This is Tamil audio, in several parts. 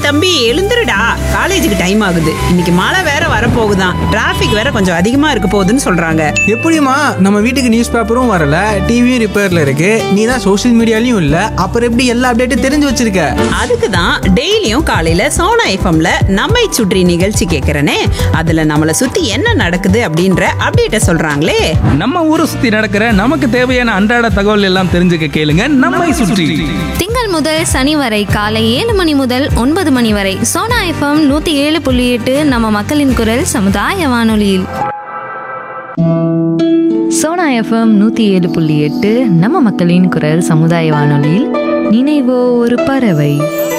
தம்பி எழுந்துருடா காலேஜுக்கு டைம் ஆகுது இன்னைக்கு மழை வேற வரப்போகுதான் டிராஃபிக் வேற கொஞ்சம் அதிகமா இருக்க போகுதுன்னு சொல்றாங்க எப்படிம்மா நம்ம வீட்டுக்கு நியூஸ் பேப்பரும் வரல டிவியும் ரிப்பேர்ல இருக்கு நீ தான் சோஷியல் மீடியாலையும் இல்ல அப்புறம் எப்படி எல்லா அப்டேட்டும் தெரிஞ்சு வச்சிருக்க அதுக்கு தான் டெய்லியும் காலையில சோனா எஃப்எம்ல நம்மை சுற்றி நிகழ்ச்சி கேட்கறனே அதுல நம்மள சுத்தி என்ன நடக்குது அப்படின்ற அப்டேட்ட சொல்றாங்களே நம்ம ஊரை சுத்தி நடக்கிற நமக்கு தேவையான அன்றாட தகவல் எல்லாம் தெரிஞ்சுக்க கேளுங்க நம்மை சுற்றி திங்கள் முதல் சனி வரை காலை ஏழு மணி முதல் ஒன்பது மணி வரை சோனா எஃப்எம் நூத்தி ஏழு புள்ளி எட்டு நம்ம மக்களின் குரல் சமுதாய வானொலியில் சோனா எஃப்எம் நூற்றி ஏழு புள்ளி எட்டு நம்ம மக்களின் குரல் சமுதாய வானொலியில் நினைவோ ஒரு பறவை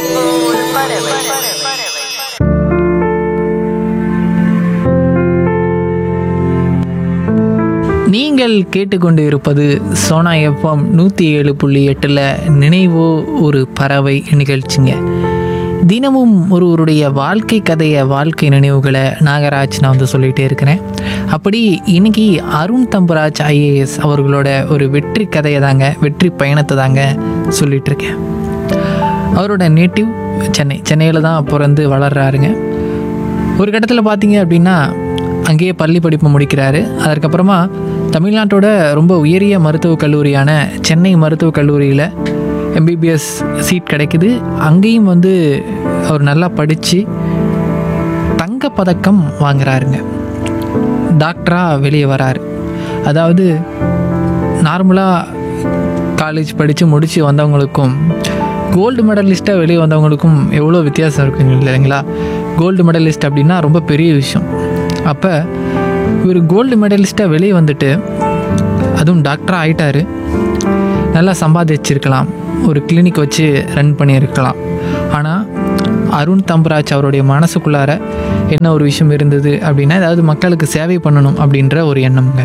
நீங்கள் கேட்டுக்கொண்டு இருப்பது சோனா எஃப்எம் நூற்றி ஏழு புள்ளி எட்டில் நினைவோ ஒரு பறவை நிகழ்ச்சிங்க தினமும் ஒருவருடைய வாழ்க்கை கதையை வாழ்க்கை நினைவுகளை நாகராஜ் நான் வந்து சொல்லிகிட்டே இருக்கிறேன் அப்படி இன்னைக்கு அருண் தம்புராஜ் ஐஏஎஸ் அவர்களோட ஒரு வெற்றி கதையை தாங்க வெற்றி பயணத்தை தாங்க சொல்லிட்டு இருக்கேன் அவரோட நேட்டிவ் சென்னை சென்னையில் தான் பிறந்து வளர்றாருங்க ஒரு கட்டத்தில் பார்த்தீங்க அப்படின்னா அங்கேயே பள்ளி படிப்பு முடிக்கிறாரு அதற்கப்புறமா தமிழ்நாட்டோட ரொம்ப உயரிய மருத்துவக் கல்லூரியான சென்னை மருத்துவக் கல்லூரியில் எம்பிபிஎஸ் சீட் கிடைக்குது அங்கேயும் வந்து அவர் நல்லா படித்து தங்கப்பதக்கம் வாங்குறாருங்க டாக்டராக வெளியே வராரு அதாவது நார்மலாக காலேஜ் படித்து முடித்து வந்தவங்களுக்கும் கோல்டு மெடலிஸ்ட்டாக வெளியே வந்தவங்களுக்கும் எவ்வளோ வித்தியாசம் இருக்குங்க இல்லைங்களா கோல்டு மெடலிஸ்ட் அப்படின்னா ரொம்ப பெரிய விஷயம் அப்போ இவர் கோல்டு மெடலிஸ்ட்டாக வெளியே வந்துட்டு அதுவும் டாக்டராக ஆயிட்டாரு நல்லா சம்பாதிச்சிருக்கலாம் ஒரு கிளினிக் வச்சு ரன் பண்ணியிருக்கலாம் ஆனால் அருண் தம்பராஜ் அவருடைய மனசுக்குள்ளார என்ன ஒரு விஷயம் இருந்தது அப்படின்னா ஏதாவது மக்களுக்கு சேவை பண்ணணும் அப்படின்ற ஒரு எண்ணம்ங்க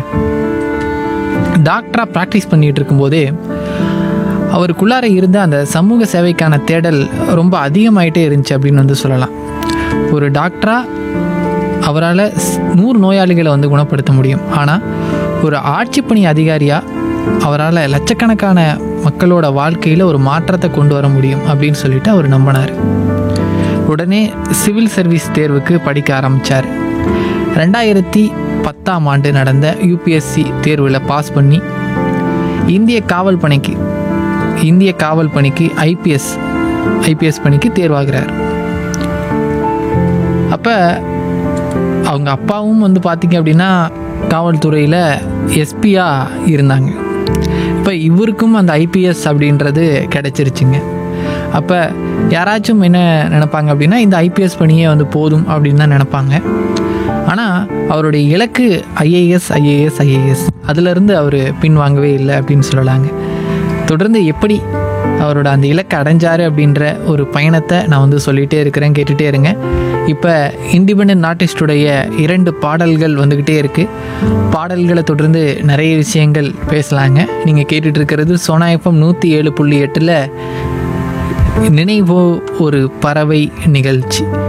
டாக்டராக ப்ராக்டிஸ் பண்ணிகிட்டு இருக்கும்போதே அவருக்குள்ளார இருந்த அந்த சமூக சேவைக்கான தேடல் ரொம்ப அதிகமாயிட்டே இருந்துச்சு அப்படின்னு வந்து சொல்லலாம் ஒரு டாக்டராக அவரால் நூறு நோயாளிகளை வந்து குணப்படுத்த முடியும் ஆனால் ஒரு ஆட்சிப்பணி அதிகாரியாக அவரால் லட்சக்கணக்கான மக்களோட வாழ்க்கையில் ஒரு மாற்றத்தை கொண்டு வர முடியும் அப்படின்னு சொல்லிட்டு அவர் நம்பினார் உடனே சிவில் சர்வீஸ் தேர்வுக்கு படிக்க ஆரம்பித்தார் ரெண்டாயிரத்தி பத்தாம் ஆண்டு நடந்த யூபிஎஸ்சி தேர்வில் பாஸ் பண்ணி இந்திய காவல் பணிக்கு இந்திய காவல் பணிக்கு ஐபிஎஸ் ஐபிஎஸ் பணிக்கு தேர்வாகிறார் அப்போ அவங்க அப்பாவும் வந்து பார்த்திங்க அப்படின்னா காவல்துறையில் எஸ்பியாக இருந்தாங்க இப்போ இவருக்கும் அந்த ஐபிஎஸ் அப்படின்றது கிடச்சிருச்சுங்க அப்போ யாராச்சும் என்ன நினைப்பாங்க அப்படின்னா இந்த ஐபிஎஸ் பணியே வந்து போதும் அப்படின்னு தான் நினைப்பாங்க ஆனால் அவருடைய இலக்கு ஐஏஎஸ் ஐஏஎஸ் ஐஏஎஸ் அதிலிருந்து அவர் பின்வாங்கவே இல்லை அப்படின்னு சொல்லலாங்க தொடர்ந்து எப்படி அவரோட அந்த இலக்கை அடைஞ்சாரு அப்படின்ற ஒரு பயணத்தை நான் வந்து சொல்லிகிட்டே இருக்கிறேன் கேட்டுகிட்டே இருங்க இப்போ இண்டிபெண்ட் ஆர்டிஸ்டுடைய இரண்டு பாடல்கள் வந்துக்கிட்டே இருக்குது பாடல்களை தொடர்ந்து நிறைய விஷயங்கள் பேசலாங்க நீங்கள் கேட்டுட்டு இருக்கிறது சோனா எஃப்எம் நூற்றி ஏழு புள்ளி எட்டில் நினைவோ ஒரு பறவை நிகழ்ச்சி